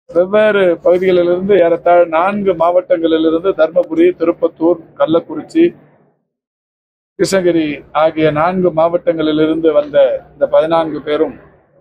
வெவ்வேறு பகுதிகளிலிருந்து ஏறத்தாழ நான்கு மாவட்டங்களிலிருந்து தர்மபுரி திருப்பத்தூர் கள்ளக்குறிச்சி கிருஷ்ணகிரி ஆகிய நான்கு மாவட்டங்களிலிருந்து வந்த இந்த பதினான்கு பேரும்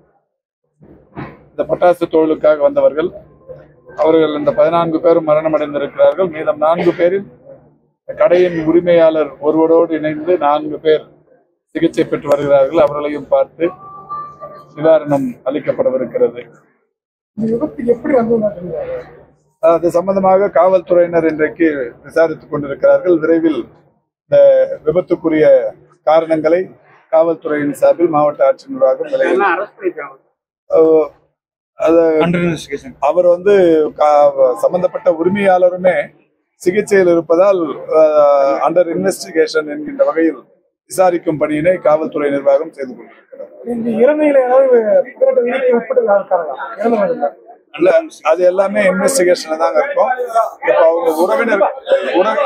இந்த பட்டாசு தொழிலுக்காக வந்தவர்கள் அவர்கள் இந்த பதினான்கு பேரும் மரணமடைந்திருக்கிறார்கள் மீதம் நான்கு பேரில் கடையின் உரிமையாளர் ஒருவரோடு இணைந்து நான்கு பேர் சிகிச்சை பெற்று வருகிறார்கள் அவர்களையும் பார்த்து நிவாரணம் அளிக்கப்படவிருக்கிறது இந்த விபத்து எப்படி வந்தது அது சம்பந்தமாக காவல்துறையினர் இன்றைக்கு விசாரித்துக் கொண்டிருக்கிறார்கள் விரைவில் இந்த விபத்துக்குரிய காரணங்களை காவல்துறையின் சார்பில் மாவட்ட ஆட்சியர் நிர்வாகம் விரைவில் அஹ், அது அண்டர் இன்வெஸ்டிகேஷன் அவர் வந்து கா- சம்பந்தப்பட்ட உரிமையாளருமே சிகிச்சையில் இருப்பதால் அண்டர் இன்வெஸ்டிகேஷன் என்கின்ற வகையில் விசாரிக்கும் பணியினை காவல்துறை நிர்வாகம் செய்து கொண்டிருக்கிறது இந்த இறமையில ஏதாவது பிறகு விதிக்கு உட்பட்டு இருக்காங்களா இறந்தவங்க இல்ல அது எல்லாமே இன்வெஸ்டிகேஷன்ல தாங்க இருக்கும் இப்ப அவங்க உறவினர் உற-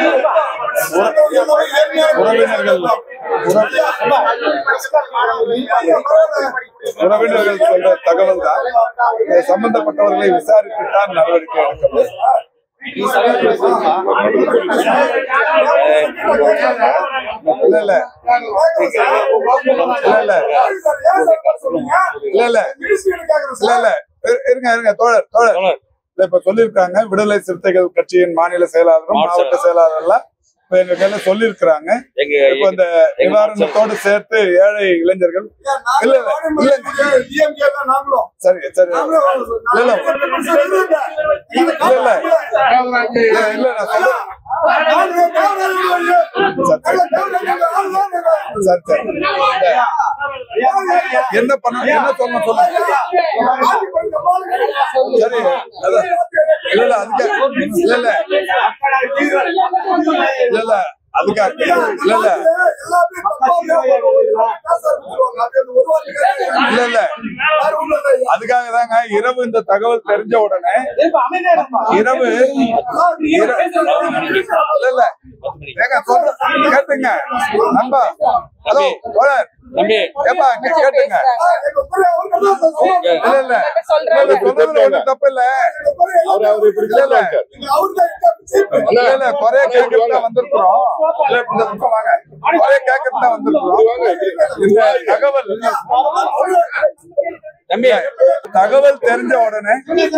உற- உறவினர்கள் உற- உறவினர்கள் சொல்ற தகவல் தான் இது சம்பந்தப்பட்டவர்களை விசாரித்து தான் நடவடிக்கை எடுக்கப்படும் இல்ல இல்ல இல்ல இல்ல இல்ல இல்ல இல்ல இல்ல இரு- இருங்க இருங்க தோழர் தோழர் இல்ல இப்ப சொல்லிருக்காங்க விடுதலை சிறுத்தைகள் கட்சியின் மாநில செயலாளரும் மாவட்ட செயலாளர் எல்லாம் இப்ப எங்க கையில சொல்லிருக்கிறாங்க எங்க இப்ப இந்த நிவாரணத்தோடு சேர்த்து ஏழை இளைஞர்கள் இல்ல இல்ல இல்ல சரி சரி இல்ல இல்ல இல்ல இல்ல இல்ல இல்ல நான் சொல்றேன் சரி சரி என்ன பண்ண என்ன சொல்ல சொல்லுங்க சரி அதான். இல்ல இல்ல அதுக்கு இல்ல இல்ல இல்ல இல்ல அதுக்காக இல்ல இல்ல இல்ல இல்ல அதுக்காக தாங்க இரவு இந்த தகவல் தெரிஞ்ச உடனே இரவு இர- இல்ல இல்ல ஏங்க சொல்ற கேட்டுங்க நண்பா ஹலோ தோழர் தம்பி ஏப்பா கே- கேட்டுங்க இல்ல இல்ல இல்ல இல்ல சொல்றதுல ஒண்ணும் தப்பு இல்ல இல்ல இல்ல இல்ல இல்ல குறைய கேட்கறது தான் வந்திருக்கிறோம் இல்ல இந்த பக்கம் வாங்க குறைய கேட்கறது தான் வந்திருக்கிறோம் இந்த தகவல் தம்பி தகவல் தெரிஞ்ச உடனே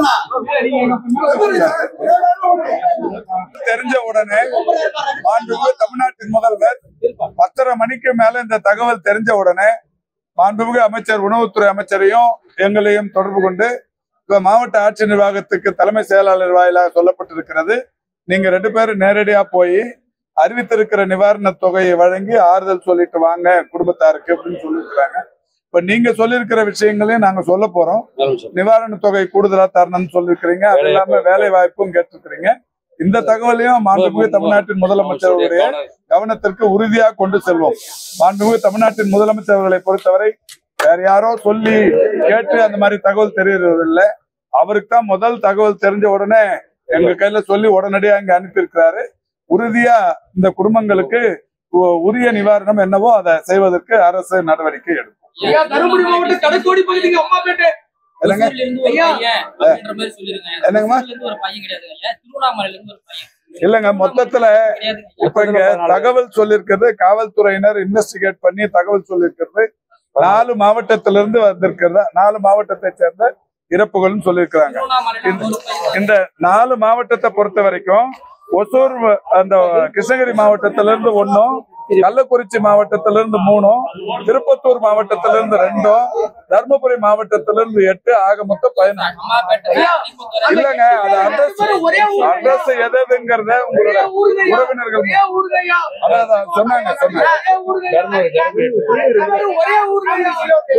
தெரிஞ்ச உடனே மாண்புமிகு தமிழ்நாட்டின் முதல்வர் பத்தரை மணிக்கு மேல இந்த தகவல் தெரிஞ்ச உடனே மாண்புமிகு அமைச்சர் உணவுத்துறை அமைச்சரையும் எங்களையும் தொடர்பு கொண்டு இப்ப மாவட்ட ஆட்சி நிர்வாகத்துக்கு தலைமை செயலாளர் வாயிலாக சொல்லப்பட்டிருக்கிறது நீங்க ரெண்டு பேரும் நேரடியா போய் அறிவித்திருக்கிற நிவாரண தொகையை வழங்கி ஆறுதல் சொல்லிட்டு வாங்க குடும்பத்தாருக்கு அப்படின்னு சொல்லியிருக்கிறாங்க இப்ப நீங்க சொல்லியிருக்கிற விஷயங்களையும் நாங்க சொல்ல போறோம் நிவாரண தொகை கூடுதலா தரணும்னு சொல்லிருக்கிறீங்க அது இல்லாம வேலை வாய்ப்பும் கேட்டிருக்கிறீங்க இந்த தகவலையும் மாண்புமிகு தமிழ்நாட்டின் முதலமைச்சருடைய கவனத்திற்கு உறுதியா கொண்டு செல்வோம் மாண்புமிகு தமிழ்நாட்டின் முதலமைச்சர் அவர்களை பொறுத்தவரை வேற யாரோ சொல்லி கேட்டு அந்த மாதிரி தகவல் தெரியறது இல்ல அவருக்கு தான் முதல் தகவல் தெரிஞ்ச உடனே எங்க கையில சொல்லி உடனடியா இங்க அனுப்பியிருக்கிறாரு உறுதியா இந்த குடும்பங்களுக்கு உ- உரிய நிவாரணம் என்னவோ அதை செய்வதற்கு அரசு நடவடிக்கை எடுக்கும் ஐயா, தருமபுரி மாவட்டம் கடைக்கோடி பகுதிக்கு அம்மாப்பேட்டை இல்லைங்க ஒசூர்ல இருந்து ஒரு பையன் அப்படின்ற மாதிரி சொல்லிருங்க என்னங்கம்மா? ஒசூர்ல இருந்து ஒரு பையன் கிடையாதுங்க ஐயா திருவண்ணாமலையில இருந்து ஒரு பையன் இல்லைங்க மொத்தத்துல கிடையாதுங்க ஐயா. இப்ப இங்க தகவல் சொல்லியிருக்கிறது காவல்துறையினர் இன்வெஸ்டிகேட் பண்ணி தகவல் சொல்லியிருக்கிறது நாலு மாவட்டத்திலிருந்து இருந்து வந்திருக்கிறதா நாலு மாவட்டத்தை சேர்ந்த இறப்புகள்னு சொல்லியிருக்கிறாங்க திருவண்ணாமலையில இருந்து ஒரு பையன் இந்த நாலு மாவட்டத்தை பொறுத்த வரைக்கும் ஒசூர் வ- அந்த கிருஷ்ணகிரி மாவட்டத்தில இருந்து ஒன்னும் கள்ளக்குறிச்சி மாவட்டத்தில இருந்து மூணும் திருப்பத்தூர் மாவட்டத்தில இருந்து ரெண்டும் தர்மபுரி மாவட்டத்தில இருந்து எட்டு ஆக மொத்தம் பதினாறு அம்மாப்பேட்டை தீபத்துறை. இல்லங்க அது அட்ரஸ் அட்ரஸ் எது எதுங்கிறத உங்களோட உறவினர்கள் ஒரே ஊருங்க ஐயா அதான் அதான் சொன்னாங்க சொன்னாங்க ஒரே ஊருங்க ஐயா. எல்லாரும் ஒரே ஊருங்க ஐயா.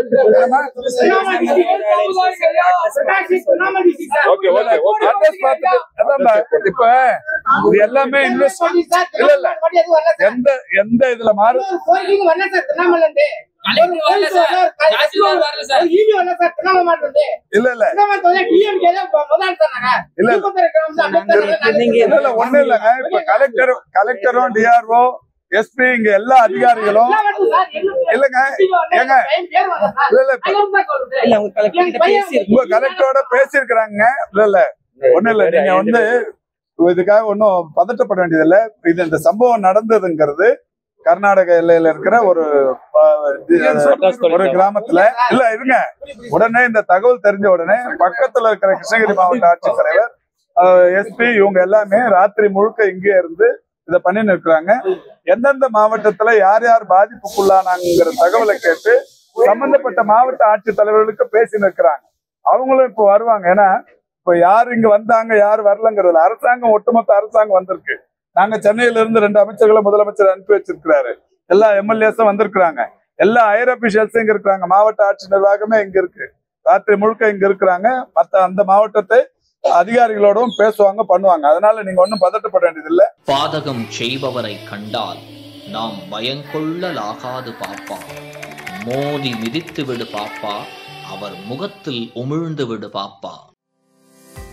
திருவண்ணாமலை district, சமுதாயம் ஐயா. Sivakasi, Tiruvannamalai district sir. Okay, okay, okay. Address பார்த்துட்டு அதான்டா, இப்ப இது எல்லாமே இன்வெஸ்ட் இல்ல இல்ல எந்த எந்த இதுல மாறு கோரிக்கைங்க வரல சார் திருவண்ணாமலை இருந்து. கலெக்டர் வரல சார். தாசில்தார் வரல சார். ஒரு EB வரல சார் திருவண்ணாமலை மாவட்டத்துல இருந்து. இல்ல இல்ல திருவண்ணாமலை வந்து DMK தான் இப்ப முதல் சொன்னாங்க. இல்ல. திருப்பத்தூர் கிராமம் சார், அம்பேத்கர் நகர், இல்ல இல்ல ஒண்ணு இல்லங்க இப்ப கலெக்டர் கலெக்டரும் டிஆர்ஓ எஸ்பி இங்க எல்லா அதிகாரிகளும் இல்லங்க ஏங்க இல்ல இல்ல இப்ப இல்ல உங்க கலெக்டர் கிட்ட பேசி உங்க கலெக்டரோட பேசியிருக்கிறாங்க இல்ல இல்ல ஒண்ணு இல்ல நீங்க வந்து இதுக்காக ஒன்னும் பதட்டப்பட வேண்டியது இல்ல இது இந்த சம்பவம் நடந்ததுங்கிறது கர்நாடக எல்லையில இருக்கிற ஒரு அஹ், இது, ஒரு கிராமத்துல இல்ல இருங்க உடனே இந்த தகவல் தெரிஞ்ச உடனே பக்கத்துல இருக்கிற கிருஷ்ணகிரி மாவட்ட ஆட்சித்தலைவர் எஸ்பி இவங்க எல்லாமே ராத்திரி முழுக்க இங்கே இருந்து இதை பண்ணி நிற்கிறாங்க எந்தெந்த மாவட்டத்துல யார் யார் பாதிப்புக்குள்ளானாங்கிற தகவலை கேட்டு சம்பந்தப்பட்ட மாவட்ட ஆட்சித்தலைவர்களுக்கு பேசி நிற்கிறாங்க அவங்களும் இப்ப வருவாங்க ஏன்னா இப்ப யார் இங்க வந்தாங்க யார் வரலங்கிறது அரசாங்கம் ஒட்டுமொத்த அரசாங்கம் வந்திருக்கு நாங்க சென்னையில இருந்து ரெண்டு அமைச்சர்களை முதலமைச்சர் அனுப்பி வச்சிருக்கிறாரு எல்லா எம்எல்ஏஸும் வந்திருக்கிறாங்க எல்லா ஹையர் அபிஷியல்ஸும் இங்க இருக்கிறாங்க மாவட்ட ஆட்சி நிர்வாகமே இங்க இருக்கு ராத்திரி முழுக்க இங்க இருக்கிறாங்க மத்த அந்த மாவட்டத்தை அதிகாரிகளோடும் பேசுவாங்க பண்ணுவாங்க அதனால நீங்க ஒன்றும் பதட்டப்பட வேண்டியதில்லை பாதகம் செய்பவரை கண்டால் நாம் பயங்கொள்ளலாகாது பாப்பா மோதி மிதித்து விடு பாப்பா அவர் முகத்தில் உமிழ்ந்து விடு பாப்பா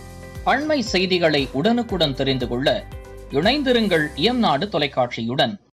அண்மை செய்திகளை உடனுக்குடன் தெரிந்து கொள்ள இணைந்திருங்கள் இயம்நாடு தொலைக்காட்சியுடன்